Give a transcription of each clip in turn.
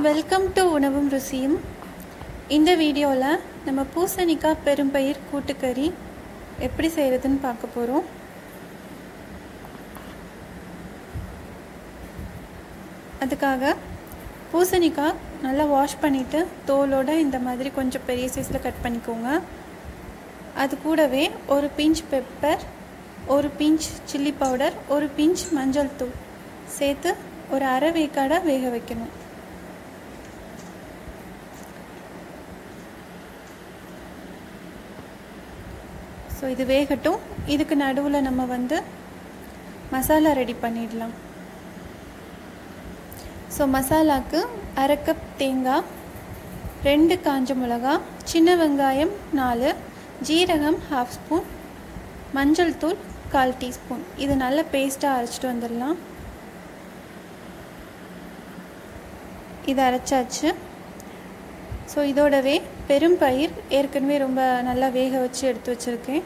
welcome to உணவும் ருசியும் இந்த வீடியோவில் நம்ம பூசணிக்காய் பெரும்பயிர் கூட்டுக்கறி எப்படி செய்கிறதுன்னு பார்க்க போகிறோம் அதுக்காக பூசணிக்காய் நல்லா வாஷ் பண்ணிவிட்டு தோலோட இந்த மாதிரி கொஞ்சம் பெரிய சைஸில் கட் பண்ணிக்கோங்க அது கூடவே ஒரு பிஞ்ச் பெப்பர் ஒரு பிஞ்ச் சில்லி பவுடர் ஒரு பிஞ்ச் மஞ்சள் தூள் சேர்த்து ஒரு அரை வேக்காடாக வேக வைக்கணும் ஸோ இது வேகட்டும் இதுக்கு நடுவில் நம்ம வந்து மசாலா ரெடி பண்ணிடலாம் ஸோ மசாலாவுக்கு அரை கப் தேங்காய் ரெண்டு காஞ்ச மிளகா சின்ன வெங்காயம் நாலு ஜீரகம் ஹாஃப் ஸ்பூன் மஞ்சள் தூள் கால் டீஸ்பூன் இது நல்ல பேஸ்ட்டாக அரைச்சிட்டு வந்துடலாம் இது அரைச்சாச்சு ஸோ இதோடவே பெரும்பயிர் ஏற்கனவே ரொம்ப நல்லா வேக வச்சு எடுத்து வச்சுருக்கேன்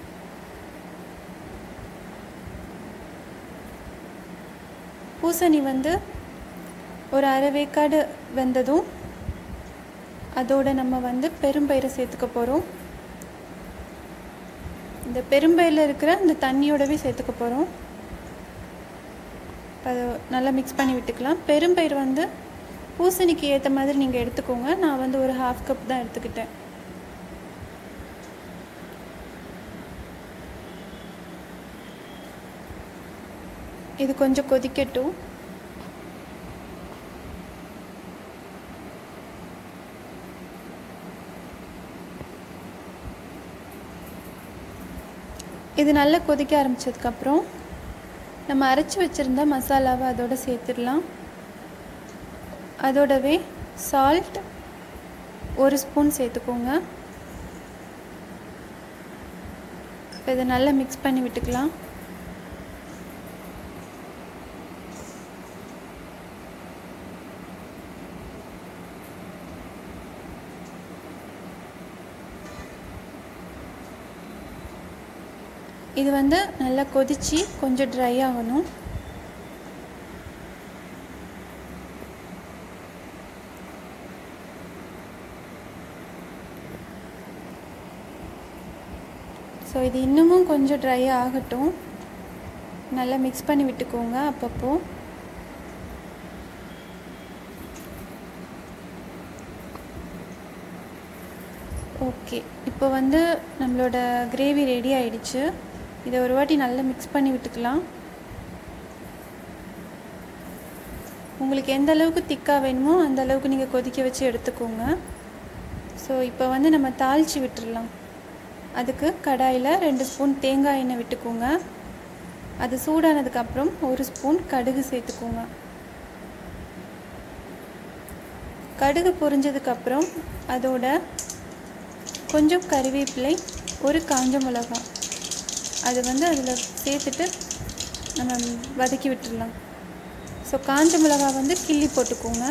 பூசணி வந்து ஒரு அரை வேக்காடு வெந்ததும் அதோடு நம்ம வந்து பெரும்பயிரை சேர்த்துக்க போகிறோம் இந்த பெரும்பயிரில் இருக்கிற இந்த தண்ணியோடவே சேர்த்துக்க போகிறோம் அதை நல்லா மிக்ஸ் பண்ணி விட்டுக்கலாம் பெரும்பயிர் வந்து பூசணிக்கு ஏற்ற மாதிரி நீங்கள் எடுத்துக்கோங்க நான் வந்து ஒரு ஹாஃப் கப் தான் எடுத்துக்கிட்டேன் இது கொஞ்சம் கொதிக்கட்டும் இது நல்லா கொதிக்க ஆரம்பித்ததுக்கப்புறம் நம்ம அரைச்சி வச்சுருந்த மசாலாவை அதோடு சேர்த்துடலாம் அதோடவே சால்ட் ஒரு ஸ்பூன் சேர்த்துக்கோங்க இப்போ இதை நல்லா மிக்ஸ் பண்ணி விட்டுக்கலாம் இது வந்து நல்லா கொதித்து கொஞ்சம் ட்ரை ஆகணும் ஸோ இது இன்னமும் கொஞ்சம் ட்ரை ஆகட்டும் நல்லா மிக்ஸ் பண்ணி விட்டுக்கோங்க அப்பப்போ ஓகே இப்போ வந்து நம்மளோட கிரேவி ரெடி ஆயிடுச்சு இதை ஒரு வாட்டி நல்லா மிக்ஸ் பண்ணி விட்டுக்கலாம் உங்களுக்கு எந்த அளவுக்கு திக்காக வேணுமோ அந்த அளவுக்கு நீங்கள் கொதிக்க வச்சு எடுத்துக்கோங்க ஸோ இப்போ வந்து நம்ம தாளித்து விட்டுடலாம் அதுக்கு கடாயில் ரெண்டு ஸ்பூன் தேங்காய் எண்ணெய் விட்டுக்கோங்க அது சூடானதுக்கப்புறம் ஒரு ஸ்பூன் கடுகு சேர்த்துக்கோங்க கடுகு பொரிஞ்சதுக்கப்புறம் அதோட கொஞ்சம் கறிவேப்பிலை ஒரு காஞ்ச மிளகாய் அது வந்து அதில் சேர்த்துட்டு நம்ம வதக்கி விட்டுடலாம் ஸோ காஞ்ச மிளகாய் வந்து கிள்ளி போட்டுக்கோங்க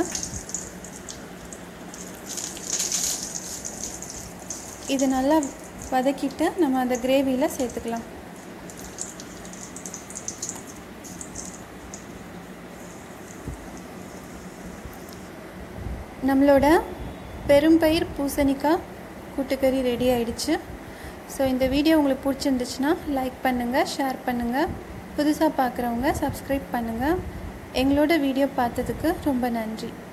இது நல்லா வதக்கிட்டு நம்ம அந்த கிரேவியில் சேர்த்துக்கலாம் நம்மளோட பெரும்பயிர் பூசணிக்காய் கூட்டுக்கறி ரெடி ஆயிடுச்சு ஸோ இந்த வீடியோ உங்களுக்கு பிடிச்சிருந்துச்சுன்னா லைக் பண்ணுங்கள் ஷேர் பண்ணுங்கள் புதுசாக பார்க்குறவங்க சப்ஸ்கிரைப் பண்ணுங்கள் எங்களோட வீடியோ பார்த்ததுக்கு ரொம்ப நன்றி